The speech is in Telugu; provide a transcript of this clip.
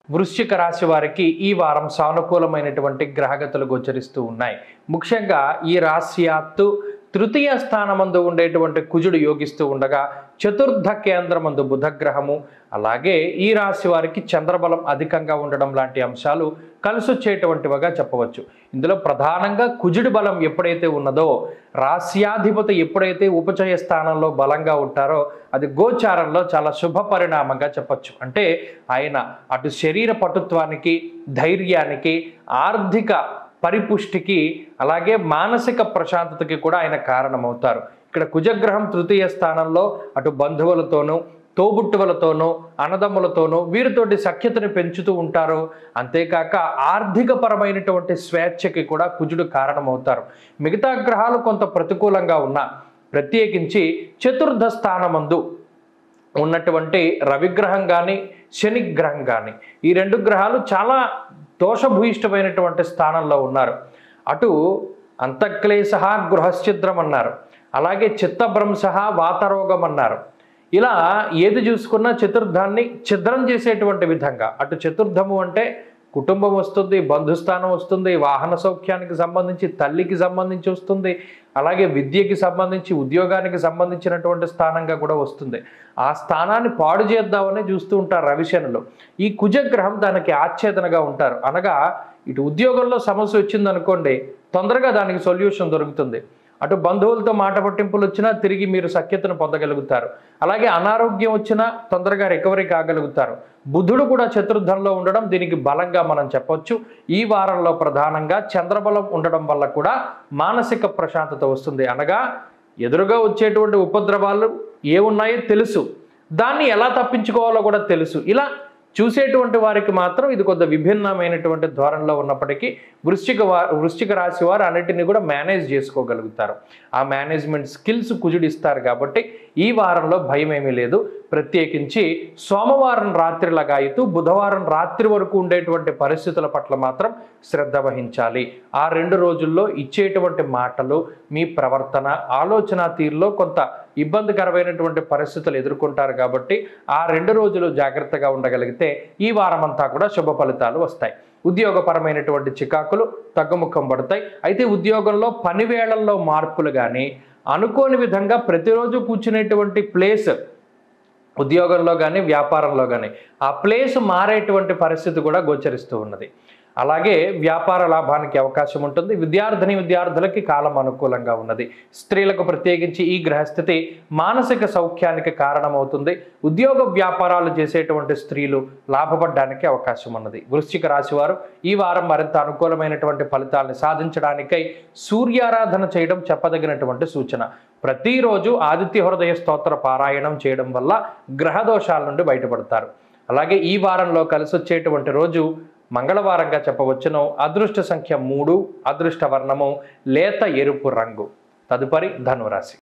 వృశ్చిక రాశి వారికి ఈ వారం సానుకూలమైనటువంటి గ్రహగతులు గోచరిస్తూ ఉన్నాయి ముఖ్యంగా ఈ రాశ్యాత్తు తృతీయ స్థానమందు ఉండేటువంటి కుజుడు యోగిస్తూ ఉండగా చతుర్థ కేంద్రమందు బుధగ్రహము అలాగే ఈ రాశి వారికి చంద్రబలం అధికంగా ఉండడం లాంటి అంశాలు కలిసొచ్చేటువంటివిగా చెప్పవచ్చు ఇందులో ప్రధానంగా కుజుడి బలం ఎప్పుడైతే ఉన్నదో రాస్యాధిపతి ఎప్పుడైతే ఉపచయ స్థానంలో బలంగా ఉంటారో అది గోచారంలో చాలా శుభ పరిణామంగా చెప్పచ్చు అంటే ఆయన అటు శరీర పటుత్వానికి ధైర్యానికి ఆర్థిక పరిపుష్టికి అలాగే మానసిక ప్రశాంతతకి కూడా ఆయన కారణమవుతారు ఇక్కడ కుజగ్రహం తృతీయ స్థానంలో అటు బంధువులతోనూ తోబుట్టువులతోనూ అన్నదమ్ములతోనూ వీరితోటి సఖ్యతను పెంచుతూ ఉంటారు అంతేకాక ఆర్థిక పరమైనటువంటి స్వేచ్ఛకి కూడా కుజుడు కారణమవుతారు మిగతా గ్రహాలు కొంత ప్రతికూలంగా ఉన్నా ప్రత్యేకించి చతుర్థ స్థానమందు ఉన్నటువంటి రవిగ్రహం కానీ శనిగ్రహం కానీ ఈ రెండు గ్రహాలు చాలా దోషభూయిష్టమైనటువంటి స్థానంలో ఉన్నారు అటు అంతఃక్లేశ గృహశ్చిద్రం అన్నారు అలాగే చిత్తభ్రంశ వాతరోగం అన్నారు ఇలా ఏది చూసుకున్నా చతుర్థాన్ని ఛిద్రం చేసేటువంటి విధంగా అటు చతుర్థము అంటే కుటుంబం వస్తుంది బంధుస్థానం వస్తుంది వాహన సౌఖ్యానికి సంబంధించి తల్లికి సంబంధించి వస్తుంది అలాగే విద్యకి సంబంధించి ఉద్యోగానికి సంబంధించినటువంటి స్థానంగా కూడా వస్తుంది ఆ స్థానాన్ని పాడు చేద్దామని చూస్తూ ఉంటారు రవిశనులు ఈ కుజగ్రహం దానికి ఆచ్ఛేదనగా ఉంటారు అనగా ఇటు ఉద్యోగంలో సమస్య వచ్చిందనుకోండి తొందరగా దానికి సొల్యూషన్ దొరుకుతుంది అటు బంధువులతో మాట పట్టింపులు వచ్చినా తిరిగి మీరు సఖ్యతను పొందగలుగుతారు అలాగే అనారోగ్యం వచ్చినా తొందరగా రికవరీ కాగలుగుతారు బుధుడు కూడా చతుర్థంలో ఉండడం దీనికి బలంగా మనం చెప్పొచ్చు ఈ వారంలో ప్రధానంగా చంద్రబలం ఉండడం వల్ల కూడా మానసిక ప్రశాంతత వస్తుంది అనగా ఎదురుగా వచ్చేటువంటి ఉపద్రవాలు ఏమున్నాయో తెలుసు దాన్ని ఎలా తప్పించుకోవాలో కూడా తెలుసు ఇలా చూసేటువంటి వారికి మాత్రం ఇది కొంత విభిన్నమైనటువంటి ధోరణిలో ఉన్నప్పటికీ వృశ్చిక వా వృశ్చిక రాశి వారు అన్నిటిని కూడా మేనేజ్ చేసుకోగలుగుతారు ఆ మేనేజ్మెంట్ స్కిల్స్ కుజుడిస్తారు కాబట్టి ఈ వారంలో భయం ఏమీ లేదు ప్రత్యేకించి సోమవారం రాత్రి లగాయితూ బుధవారం రాత్రి వరకు ఉండేటువంటి పరిస్థితుల పట్ల మాత్రం శ్రద్ధ వహించాలి ఆ రెండు రోజుల్లో ఇచ్చేటువంటి మాటలు మీ ప్రవర్తన ఆలోచన తీరులో కొంత ఇబ్బందికరమైనటువంటి పరిస్థితులు ఎదుర్కొంటారు కాబట్టి ఆ రెండు రోజులు జాగ్రత్తగా ఉండగలిగితే ఈ వారం అంతా కూడా శుభ ఫలితాలు వస్తాయి ఉద్యోగపరమైనటువంటి చికాకులు తగ్గుముఖం పడతాయి అయితే ఉద్యోగంలో పని వేళల్లో మార్పులు కానీ అనుకోని విధంగా ప్రతిరోజు కూర్చునేటువంటి ప్లేస్ ఉద్యోగంలో కానీ వ్యాపారంలో కానీ ఆ ప్లేస్ మారేటువంటి పరిస్థితి కూడా గోచరిస్తూ ఉన్నది అలాగే వ్యాపార లాభానికి అవకాశం ఉంటుంది విద్యార్థిని విద్యార్థులకి కాలం అనుకూలంగా ఉన్నది స్త్రీలకు ప్రత్యేకించి ఈ గ్రహస్థితి మానసిక సౌఖ్యానికి కారణమవుతుంది ఉద్యోగ వ్యాపారాలు చేసేటువంటి స్త్రీలు లాభపడడానికి అవకాశం ఉన్నది వృశ్చిక రాశి వారు ఈ వారం మరింత అనుకూలమైనటువంటి ఫలితాలను సాధించడానికై సూర్యారాధన చేయడం చెప్పదగినటువంటి సూచన ప్రతిరోజు ఆదిత్య హృదయ స్తోత్ర పారాయణం చేయడం వల్ల గ్రహ దోషాల నుండి బయటపడతారు అలాగే ఈ వారంలో కలిసి వచ్చేటువంటి రోజు మంగళవారంగా చెప్పవచ్చును అదృష్ట సంఖ్య మూడు అదృష్ట వర్ణము లేత ఎరుపు రంగు తదుపరి ధనురాశి